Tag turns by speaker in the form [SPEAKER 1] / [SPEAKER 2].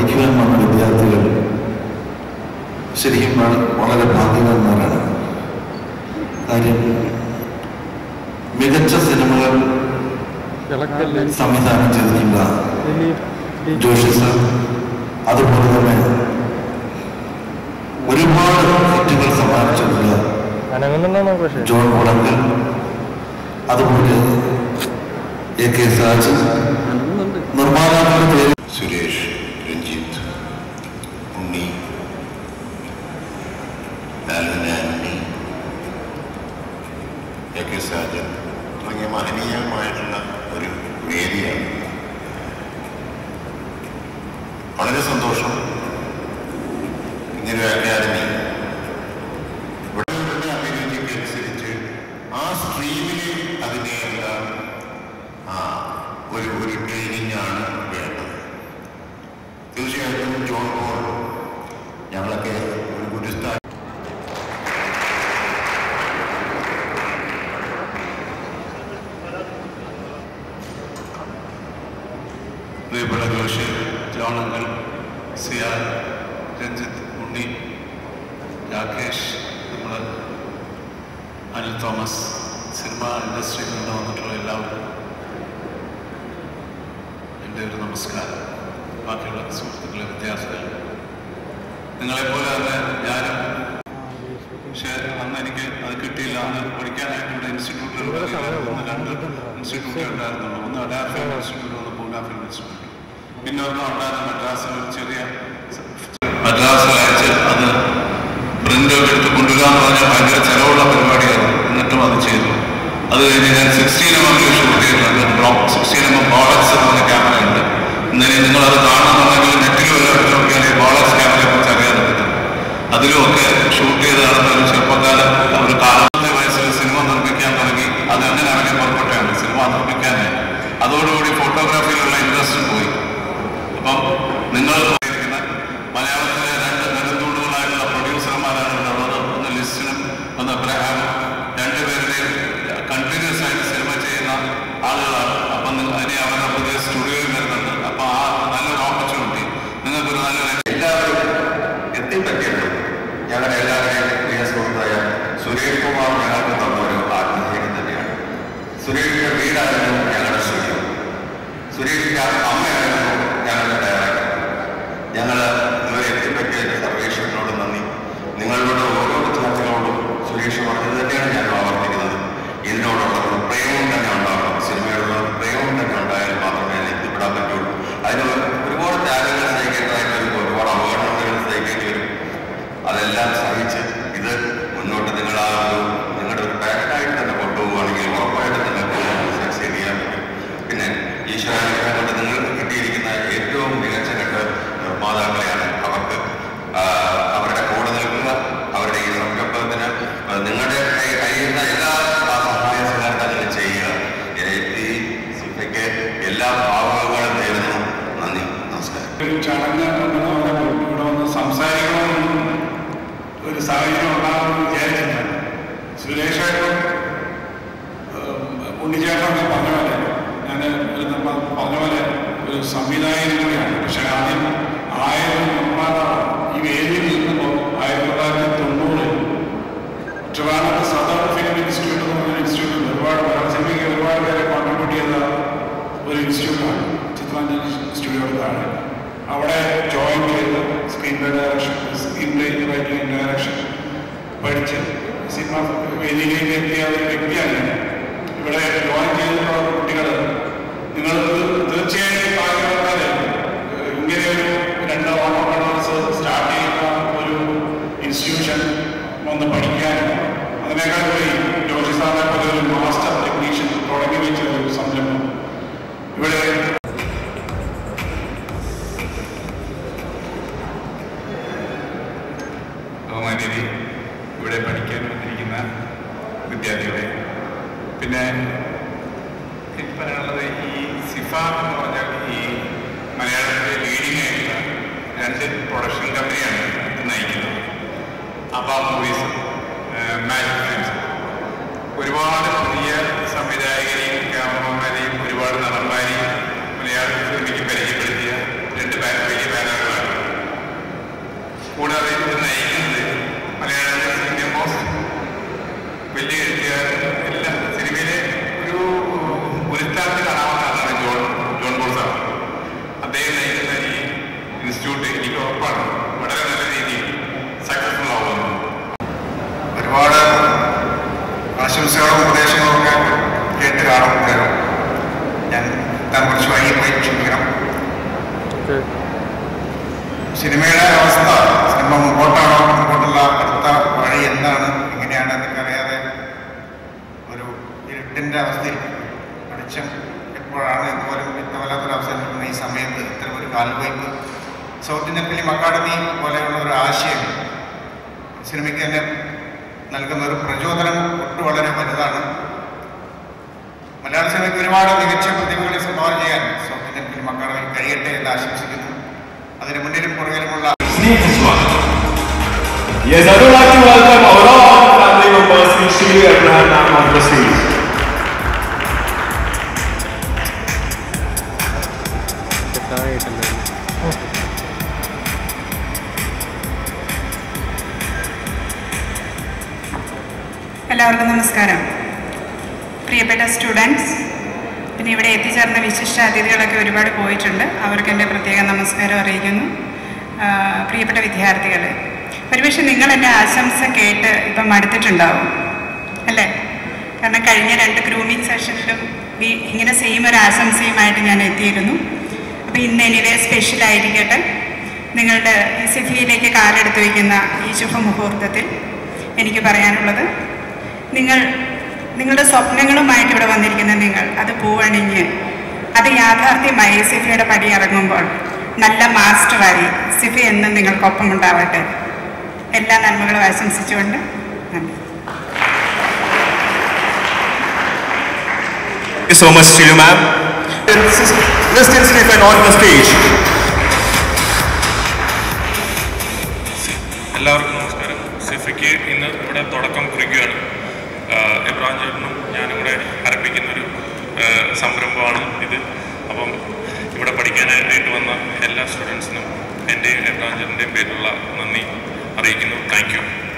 [SPEAKER 1] പഠിക്കുവാൻ വന്ന വിദ്യാർത്ഥികൾ ശരിക്കും വ- വളരെ ഭാഗ്യവാന്മാരാണ് കാര്യം മികച്ച സിനിമകൾ
[SPEAKER 2] ഇളക്കല്ലേ
[SPEAKER 1] സംവിധാനം ചെയ്തിട്ടുള്ള
[SPEAKER 2] ഇനി
[SPEAKER 1] ജോഷി സാർ അതുപോലെ തന്നെ ഒരുപാട് ഹിറ്റുകൾ സമ്മാനിച്ചിട്ടുള്ള
[SPEAKER 2] അനങ്ങുന്നുണ്ടാണോ പക്ഷേ
[SPEAKER 1] ജോൺ മുളങ്കൽ അതുപോലെ എ കെ സാജ് നിർമ്മാതാക്കളുടെ പേര്
[SPEAKER 3] സുരേഷ് രഞ്ജിത്ത് ഉണ്ണി ലാലൻ ആന്റണി എ കെ സാജൻ തുടങ്ങിയ മഹനീയമായിട്ടുള്ള ഒരു വേദിയാണ് വളരെ സന്തോഷം ഇങ്ങനൊരു അക്കാദമി ഇവിടെ അഭിരുചിക്ക് അനുസരിച്ച് ആ സ്ട്രീമിൽ അതിനെയുള്ള ആ ഒരു ഒരു ട്രെയിനിങ് ആണ് വേണ്ടത് തീർച്ചയായിട്ടും ജോൺ പോൾ ഞങ്ങളൊക്കെ ഒരു ഗുരുസ്ഥാൻ പ്രിയപ്പെട്ട ജോഷി ജോണങ്ങൾ സിയാൽ രഞ്ജിത്ത് ഉണ്ണി രാകേഷ് നമ്മൾ അനിൽ തോമസ് സിനിമ ഇൻഡസ്ട്രിയിൽ നിന്ന് വന്നിട്ടുള്ള എല്ലാവരും എൻ്റെ ഒരു നമസ്കാരം ബാക്കിയുള്ള സുഹൃത്തുക്കളെ വിദ്യാർത്ഥികൾ നിങ്ങളെപ്പോലെ തന്നെ ഞാനും പക്ഷേ അന്ന് എനിക്ക് അത് കിട്ടിയില്ല അന്ന് പഠിക്കാനായിട്ട് ഇവിടെ ഇൻസ്റ്റിറ്റ്യൂട്ടുകൾ ഒന്ന് രണ്ട് ഇൻസ്റ്റിറ്റ്യൂട്ടേ ഉണ്ടായിരുന്നുള്ളൂ ഒന്ന് അഡാർ ഫിലിം ഇൻസ്റ്റിറ്റ്യൂട്ട് ഒന്ന് പൂന ഫിലിം ഇൻസ്റ്റിറ്റ്യൂട്ട് പിന്നെ ഒന്നും ഉണ്ടായിരുന്ന മദ്രാസിൽ ഒരു ചെറിയ മദ്രാസിൽ അയച്ച് അത് പ്രിന്റ് എടുത്ത് കൊണ്ടുവരാന്ന് പറഞ്ഞാൽ ഭയങ്കര ചെലവുള്ള പരിപാടിയായിരുന്നു എന്നിട്ടും അത് ചെയ്തു അത് കഴിഞ്ഞ് ഞാൻ സിക്സ്റ്റീൻ എം എമ്മിൽ ഷൂട്ട് ചെയ്തിട്ടുണ്ട് സിക്സ്റ്റീൻ എം എം ബോളക്സ് എന്ന് പറഞ്ഞ ക്യാമറ ഉണ്ട് ഇന്നലെ നിങ്ങളത് കാണുന്നുണ്ടെങ്കിൽ നെറ്റിൽ വല്ലതും നോക്കിയാൽ ഈ ബോളക്സ് ക്യാമറയെ കുറിച്ച് അറിയാൻ പറ്റും അതിലുമൊക്കെ ഷൂട്ട് ചെയ്ത് നടന്ന ഒരു ചെറുപ്പക്കാലം ഒരു കാലത്തെ വയസ്സിൽ സിനിമ നിർമ്മിക്കാൻ തുടങ്ങി അത് അങ്ങനെ ഇറങ്ങി പുറപ്പെട്ടാണ് സിനിമ നിർമ്മിക്കാനായി അതോടുകൂടി ഫോട്ടോഗ്രാഫിയിലുള്ള ഇൻട്രസ്റ്റ് പോയി അപ്പം നിങ്ങൾ ഇരിക്കുന്ന മലയാളത്തിലെ രണ്ട് നെടുന്തൂണുകളായിട്ടുള്ള പ്രൊഡ്യൂസർമാരാണ് ഇവിടെ ഉള്ളത് ഒന്ന് ലിസ്റ്റിനും ഒന്ന് അബ്രഹാമും രണ്ടുപേരുടെയും കണ്ടിന്യൂസ് ആയിട്ട് സിനിമ ചെയ്യുന്ന ആളുകളാണ് അപ്പം നിങ്ങൾ ഇനി അവരുടെ പുതിയ സ്റ്റുഡിയോയിൽ വരുന്നുണ്ട് അപ്പം ആ നല്ലൊരു ഓപ്പർച്യൂണിറ്റി നിങ്ങൾക്കൊരു നല്ലൊരു
[SPEAKER 4] എല്ലാവരും എത്തിപ്പറ്റിയത് ഞങ്ങളുടെ എല്ലാവരുടെയും പ്രിയ സുഹൃത്തായ സുരേഷ് കുമാർ ഞങ്ങൾക്ക് തന്ന ഒരു ആത്മധൈര്യം തന്നെയാണ് സുരേഷിന്റെ വീടായിരുന്നു ഞങ്ങളുടെ സ്റ്റുഡിയോ സുരേഷിന്റെ അമ്മയായിരുന്നു ഞങ്ങളുടെ ഡയറക്ടർ ഞങ്ങൾ ഇതുവരെ എത്തിപ്പറ്റിയതിന്റെ സർവേഷനോട് നന്ദി നിങ്ങളുടെ ഓരോ വിദ്യാർത്ഥികളോടും സുരേഷ് പറഞ്ഞത് തന്നെയാണ് ഞാൻ ആവർത്തിക്കുന്നത് ഇതിനോടുള്ള ഒരു പ്രേമം തന്നെ ഉണ്ടാവണം സിനിമയോടുള്ള ഒരു പ്രേമം തന്നെ ഉണ്ടായാൽ മാത്രമേ അതിൽ എത്തിപ്പെടാൻ പറ്റുള്ളൂ അതിന് ഒരുപാട് ത്യാഗങ്ങൾ സഹിക്കേണ്ടതായിട്ട് വരും ഒരുപാട് അപകടങ്ങൾ സഹിക്കേണ്ടി വരും അതെല്ലാം സഹിച്ച് ഇത് മുന്നോട്ട് നിങ്ങൾ ആ ഒരു നിങ്ങളുടെ ഒരു പാഷനായിട്ട് തന്നെ കൊണ്ടുപോവുകയാണെങ്കിൽ ഉറപ്പായിട്ടും നിങ്ങൾക്ക് സക്സീഡ് ചെയ്യാൻ പറ്റും പിന്നെ ഈശ്വരാനുഗ്രഹം കൊണ്ട് നിങ്ങൾക്ക് കിട്ടിയിരിക്കുന്ന ഏറ്റവും മികച്ച രണ്ട് നിർമ്മാതാക്കളെയാണ് അവർക്ക് ആ, അവരുടെ കൂടെ നിൽക്കുക അവരുടെ ഈ സംരംഭത്തിന് ആ, നിങ്ങളുടെ കൈ- കഴിയുന്ന എല്ലാ ആ സഹായ സഹകരണങ്ങളും ചെയ്യുക ഈ- ഈ സിഫയ്ക്ക് എല്ലാ ഭാവങ്ങളും നേരുന്നു നന്ദി നമസ്കാരം
[SPEAKER 5] ഒരു ചടങ്ങ് ഉണ്ടെന്ന് പറഞ്ഞപ്പോൾ ഇവിടെ വന്ന് സംസാരിക്കണമെന്നും ഒരു സാഹചര്യം ഉണ്ടാകുമെന്ന് വിചാരിച്ചില്ല സുരേഷേട്ടൻ ഉണ്ണിച്ചേട്ടനൊക്കെ പറഞ്ഞ പോലെ ഞാൻ ഒരു നമ്മ പറഞ്ഞ പോലെ ഒരു സംവിധായകൻ കൂടിയാണ് പക്ഷെ ആദ്യം ആയിരം നിർമ്മാതാവ് ഈ വേദിയിൽ നിന്നപ്പോൾ ആയിരത്തി തൊള്ളായിരത്തി തൊണ്ണൂറിൽ ട്രിവാൻഡ്രത്ത് സദർ ഫിലിം ഇൻസ്റ്റിറ്റ്യൂട്ട് എന്ന് പറഞ്ഞ ഇൻസ്റ്റിറ്റ്യൂട്ട് ഒരുപാട് മലയാള സിനിമയ്ക്ക് ഒരുപാട് പേരെ കോൺട്രിബ്യൂട്ട് ചെയ്ത ഒരു ഇൻസ്റ്റിറ്റ്യൂട്ടാണ് ചിത്രാഞ്ജലി സ്റ്റുഡിയോയുടെ താഴെ അവിടെ ജോയിൻ ചെയ്ത് screen play direction screen play writing direction പഠിച്ച് സിനിമ വേദിയിലേക്ക് എത്തിയ ഒരു വ്യക്തിയാണ് ഞാൻ. ഇവിടെ ജോയിൻ ചെയ്തിട്ടുള്ള കുട്ടികൾ നിങ്ങൾ തീർച്ചയായും ഭാഗ്യവന്മാരെ ഇങ്ങനെ ഒരു രണ്ട് ഓണർസ് സ്റ്റാർട്ട് ചെയ്യുന്ന ഒരു ഇൻസ്റ്റിറ്റ്യൂഷൻ ഒന്ന് പഠിക്കാനും അതിനേക്കാൾ കൂടി ജോഷി സാറിനെ പോലെ ഒരു മാസ്റ്റർ ടെക്നീഷ്യൻ തുടങ്ങി വെച്ച ഒരു സംരംഭം ഇവിടെ
[SPEAKER 6] ബഹുമാന്യതി ഇവിടെ പഠിക്കാൻ വന്നിരിക്കുന്ന വിദ്യാർത്ഥികളെ പിന്നെ എനിക്ക് പറയാനുള്ളത് ഈ സിഫ എന്ന് പറഞ്ഞാൽ ഈ മലയാളത്തിലെ ലീഡിംഗ് ആയിട്ടുള്ള രണ്ട് പ്രൊഡക്ഷൻ കമ്പനിയാണ് ഇത് നയിക്കുന്നത് അപ്പ മൂവീസ് മാജിക് ഫിലിംസ് ഒരുപാട് പുതിയ സംവിധായകരെയും ക്യാമറമാരെയും ഒരുപാട് നടന്മാരെയും മലയാള സിനിമയ്ക്ക് പരിചയപ്പെടുത്തിയ രണ്ട് ബാ- വലിയ ബാനറുകളാണ്
[SPEAKER 7] സിനിമയുടെ അവസ്ഥ സിനിമ മുമ്പോട്ടാണോ മുമ്പോട്ടുള്ള അടുത്ത വഴി എന്താണ് എങ്ങനെയാണ് എന്നൊക്കെ അറിയാതെ ഒരു ഇരുട്ടിൻ്റെ അവസ്ഥയിൽ വെളിച്ചം എപ്പോഴാണ് ഇതുപോലും വ്യക്തമല്ലാത്തൊരു അവസ്ഥ നിൽക്കുന്ന ഈ സമയത്ത് ഇത്തരം ഒരു കാൽവയ്പ് സൗത്ത് ഇന്ത്യൻ ഫിലിം അക്കാദമി പോലെയുള്ള ഒരു ആശയം സിനിമയ്ക്ക് തന്നെ നൽകുന്ന ഒരു പ്രചോദനം ഒട്ട് വളരെ വലുതാണ് മലയാള സിനിമയ്ക്ക് ഒരുപാട് മികച്ച പ്രതിഭകളെ സംഭാവന ചെയ്യാൻ സൗത്ത് ഇന്ത്യൻ ഫിലിം അക്കാദമി കഴിയട്ടെ എന്ന് ആശംസിക്കുന്നു അതിന് മുന്നിലും പുറകിലുമുള്ള
[SPEAKER 8] Yes, I would like to welcome our all family members, Shri Abraham now on the stage.
[SPEAKER 2] തെറ്റായിട്ടല്ലേ
[SPEAKER 9] എല്ലാവർക്കും നമസ്കാരം പ്രിയപ്പെട്ട സ്റ്റുഡൻസ് പിന്നെ ഇവിടെ എത്തിച്ചേർന്ന വിശിഷ്ട അതിഥികളൊക്കെ ഒരുപാട് പോയിട്ടുണ്ട് അവർക്ക് എൻ്റെ പ്രത്യേക നമസ്കാരം അറിയിക്കുന്നു ആ, പ്രിയപ്പെട്ട വിദ്യാർത്ഥികൾ ഒരുപക്ഷെ നിങ്ങൾ എൻ്റെ ആശംസ കേട്ട് ഇപ്പം മടുത്തിട്ടുണ്ടാവും അല്ലേ കാരണം കഴിഞ്ഞ രണ്ട് ഗ്രൂമിങ് സെഷനിലും ഈ- ഇങ്ങനെ സെയിം ഒരു ആശംസയുമായിട്ട് ഞാൻ എത്തിയിരുന്നു അപ്പോൾ ഇന്ന് എനിവേ സ്പെഷ്യൽ ആയിരിക്കട്ടെ നിങ്ങളുടെ ഈ സിഫിയിലേക്ക് കാലെടുത്ത് വയ്ക്കുന്ന ഈ ശുഭമുഹൂർത്തത്തിൽ എനിക്ക് പറയാനുള്ളത് നിങ്ങൾ നിങ്ങളുടെ സ്വപ്നങ്ങളുമായിട്ട് ഇവിടെ വന്നിരിക്കുന്ന നിങ്ങൾ അത് പൂവണിഞ്ഞ് അത് യാഥാർത്ഥ്യമായി സിഫിയുടെ പടി ഇറങ്ങുമ്പോൾ നല്ല മാസ്റ്ററായി സിഫി എന്നും നിങ്ങൾക്കൊപ്പം ഉണ്ടാവട്ടെ എല്ലാ നന്മകളും ആശംസിച്ചുകൊണ്ട് നന്ദി
[SPEAKER 8] Thank you so much, Shilu ma'am. Christian Stephen on the stage.
[SPEAKER 10] എല്ലാവർക്കും നമസ്കാരം സിഫയ്ക്ക് ഇന്ന് ഇവിടെ തുടക്കം കുറിക്കുകയാണ് ആഹ് എബ്രാഹിം ചേട്ടനും ഞാനും കൂടെ ആരംഭിക്കുന്നൊരു ആഹ് സംരംഭമാണ് ഇത് അപ്പം ഇവിടെ പഠിക്കാനായിട്ട് വന്ന എല്ലാ സ്റ്റുഡൻസിനും എൻ്റെയും എബ്രാഹിം ചേട്ടൻ്റെയും പേരിലുള്ള നന്ദി അറിയിക്കുന്നു താങ്ക് യു